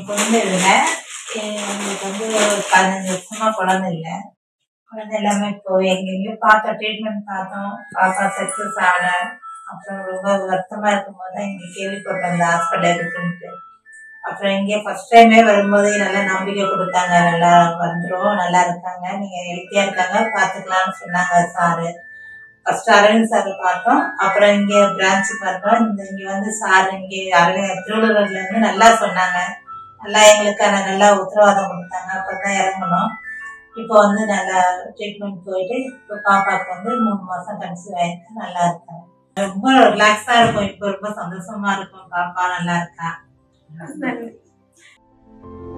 என் பொண்ணு இல்லை எங்களுக்கு வந்து ஒரு பதினஞ்சு வருஷமா குழந்தை இல்லை குழந்தை எல்லாமே இப்போ எங்கெங்கேயோ பார்த்தோம் ட்ரீட்மெண்ட் பார்த்தோம் பாப்பா சக்ஸஸ் ஆகல அப்புறம் ரொம்ப வருத்தமா இருக்கும்போது தான் இங்கே கேள்விப்பட்டோம் இந்த ஹாஸ்பிட்டல் இருக்குன்ட்டு அப்புறம் இங்கே ஃபர்ஸ்ட் டைமே வரும்போதே நல்லா நம்பிக்கை கொடுத்தாங்க நல்லா வந்துடும் நல்லா இருக்காங்க நீங்கள் ஹெல்த்தியாக இருக்காங்க பார்த்துக்கலாம்னு சொன்னாங்க சாரு ஃபர்ஸ்ட் அரவிந்த் சார் பார்த்தோம் அப்புறம் இங்கே பிரான்ச்சுக்கு வந்தோம் இந்த இங்கே வந்து சார் இங்கே அரவிந்த் திருவள்ளூர்லேருந்து நல்லா சொன்னாங்க நல்லா எங்களுக்கான நல்லா உத்தரவாதம் கொடுத்தாங்க அப்போ தான் இறங்கணும் இப்போ வந்து நல்லா ட்ரீட்மெண்ட் போயிட்டு இப்போ பாப்பாவுக்கு வந்து மூணு மாதம் கன்சீவ் ஆயிருக்கு நல்லா இருக்காங்க ரொம்ப ரிலாக்ஸாக இருக்கும் இப்போ ரொம்ப சந்தோஷமா இருக்கும் பாப்பா நல்லா இருக்கா நன்றி